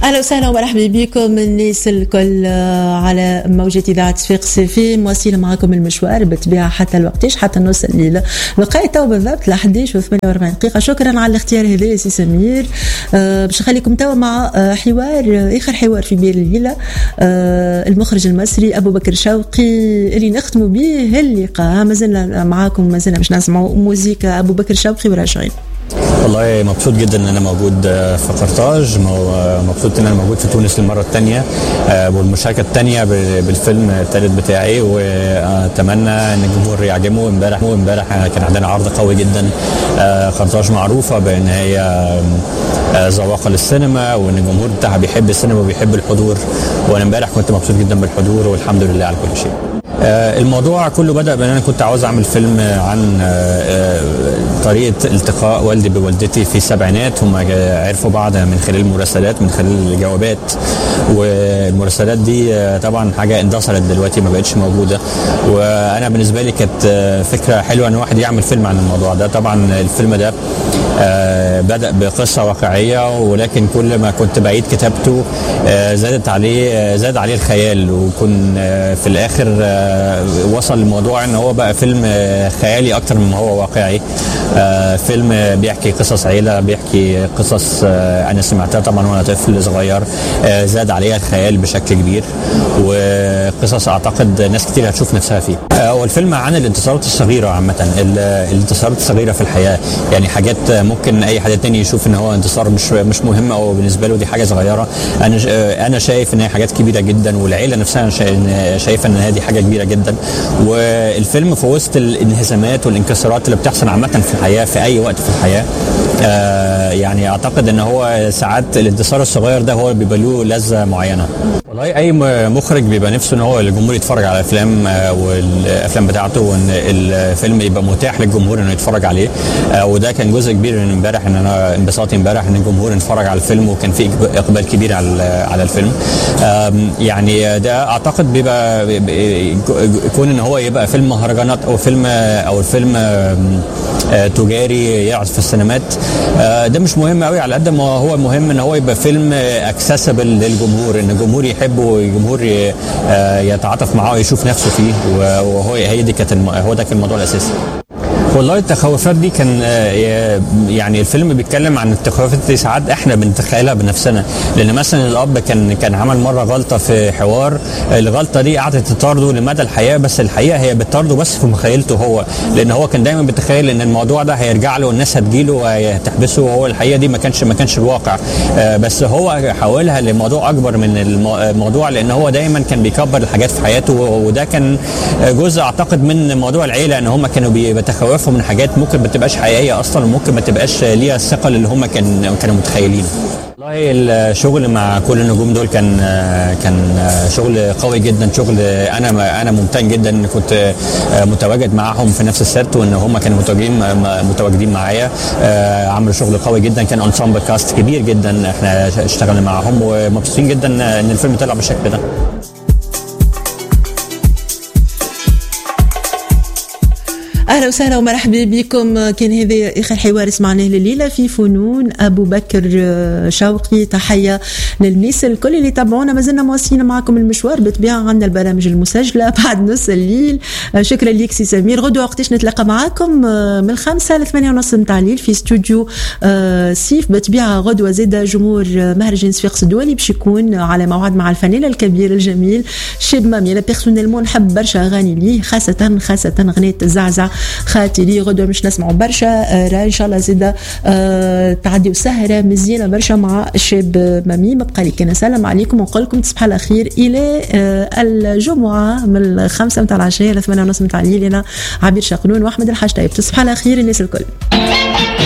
اهلا وسهلا ومرحبا بكم الناس الكل آه، على موجة اذاعة صفاق سيفي مواصلة معكم المشوار بالطبيعة حتى الوقتاش حتى نص الليل لقيت تو بالضبط ل 11 و 48 دقيقة شكرا على الاختيار هذا يا سي سمير آه، باش نخليكم توا مع آه، حوار اخر حوار في بير الليلة المخرج المصري ابو بكر شوقي اللي نختموا به اللقاء مازلنا معاكم مازلنا باش نسمعوا موزيكا ابو بكر شوقي وراجعين والله مبسوط جدا ان انا موجود في قرطاج مبسوط ان انا موجود في تونس للمره الثانيه والمشاركه الثانيه بالفيلم الثالث بتاعي واتمنى ان الجمهور يعجبه امبارح امبارح كان عندنا عرض قوي جدا قرطاج معروفه بان هي ذواقه للسينما وان الجمهور بتاعها بيحب السينما وبيحب الحضور وانا امبارح كنت مبسوط جدا بالحضور والحمد لله على كل شيء الموضوع كله بدا بان انا كنت عاوز اعمل فيلم عن طريقه التقاء والدي بوالدتي في السبعينات هم عرفوا بعض من خلال المراسلات من خلال الجوابات والمراسلات دي طبعا حاجه اندثرت دلوقتي ما بقتش موجوده وانا بالنسبه لي كانت فكره حلوه ان واحد يعمل فيلم عن الموضوع ده طبعا الفيلم ده بدا بقصه واقعيه ولكن كل ما كنت بعيد كتابته زادت عليه زاد عليه الخيال وكن في الاخر وصل الموضوع ان هو بقى فيلم خيالي اكتر مما هو واقعي فيلم بيحكي قصص عيله بيحكي قصص انا سمعتها طبعا وانا طفل صغير زاد عليها الخيال بشكل كبير وقصص اعتقد ناس كتير هتشوف نفسها فيه هو الفيلم عن الانتصارات الصغيره عامه الانتصارات الصغيره في الحياه يعني حاجات ممكن اي حد تاني يشوف ان هو انتصار مش مش مهم او بالنسبه له دي حاجه صغيره انا انا شايف ان هي حاجات كبيره جدا والعيله نفسها شايفه ان هي دي حاجه كبيره جدا والفيلم في وسط الانهزامات والانكسارات اللي بتحصل عامه في الحياه في اي وقت في الحياه آه يعني اعتقد ان هو ساعات الانتصار الصغير ده هو بيبقى له لذه معينه والله اي مخرج بيبقى نفسه ان هو الجمهور يتفرج على الافلام آه والافلام بتاعته وان الفيلم يبقى متاح للجمهور انه يتفرج عليه آه وده كان جزء كبير من امبارح ان انا انبساطي امبارح ان الجمهور اتفرج على الفيلم وكان في اقبال كبير على على الفيلم يعني ده اعتقد بيبقى يكون ان هو يبقى فيلم مهرجانات او فيلم او فيلم تجاري يعرض في السينمات ده مش مهم قوي على قد ما هو مهم ان هو يبقى فيلم اكسسبل للجمهور ان الجمهور يحبه والجمهور يتعاطف معاه ويشوف نفسه فيه وهو هي دي كانت هو ده كان الموضوع الاساسي والله التخوفات دي كان يعني الفيلم بيتكلم عن التخوفات دي ساعات احنا بنتخيلها بنفسنا لان مثلا الاب كان كان عمل مره غلطه في حوار الغلطه دي قعدت تطارده لمدى الحياه بس الحقيقه هي بتطارده بس في مخيلته هو لان هو كان دايما بيتخيل ان الموضوع ده هيرجع له والناس هتجيله وهتحبسه وهو الحقيقه دي ما كانش ما كانش الواقع بس هو حولها لموضوع اكبر من الموضوع لان هو دايما كان بيكبر الحاجات في حياته وده كان جزء اعتقد من موضوع العيله ان هم كانوا بيتخوفوا بيخافوا من حاجات ممكن ما تبقاش حقيقيه اصلا وممكن ما تبقاش ليها الثقل اللي هم كان كانوا متخيلين والله الشغل مع كل النجوم دول كان كان شغل قوي جدا شغل انا انا ممتن جدا ان كنت متواجد معاهم في نفس الست وان هم كانوا متواجدين متواجدين معايا عملوا شغل قوي جدا كان انسامبل كاست كبير جدا احنا اشتغلنا معاهم ومبسوطين جدا ان الفيلم طلع بالشكل ده اهلا وسهلا ومرحبا بكم كان هذا اخر حوار سمعناه الليله في فنون ابو بكر شوقي تحيه للناس الكل اللي تابعونا مازلنا مواصلين معكم المشوار بالطبيعه عندنا البرامج المسجله بعد نص الليل شكرا ليك سي سمير غدوه وقتاش نتلاقى معاكم من الخمسة ل 8 ونص نتاع الليل في استوديو سيف بالطبيعه غدوه زاده جمهور مهرجان صفاقس الدولي باش يكون على موعد مع الفنان الكبير الجميل شيب مامي انا بيرسونيلمون نحب برشا اغاني ليه خاصه خاصه اغنيه زعزع خاطري غدوه مش نسمعوا برشا راه ان شاء الله زاده تعديوا سهره مزيانه برشا مع الشاب مامي بقى لي كان اسلم عليكم ونقول لكم تصبحوا على خير الى الجمعه من الخمسه متاع العشيه ل 8 ونص متاع الليل انا عبير شقنون واحمد الحاج طيب تصبحوا على خير الناس الكل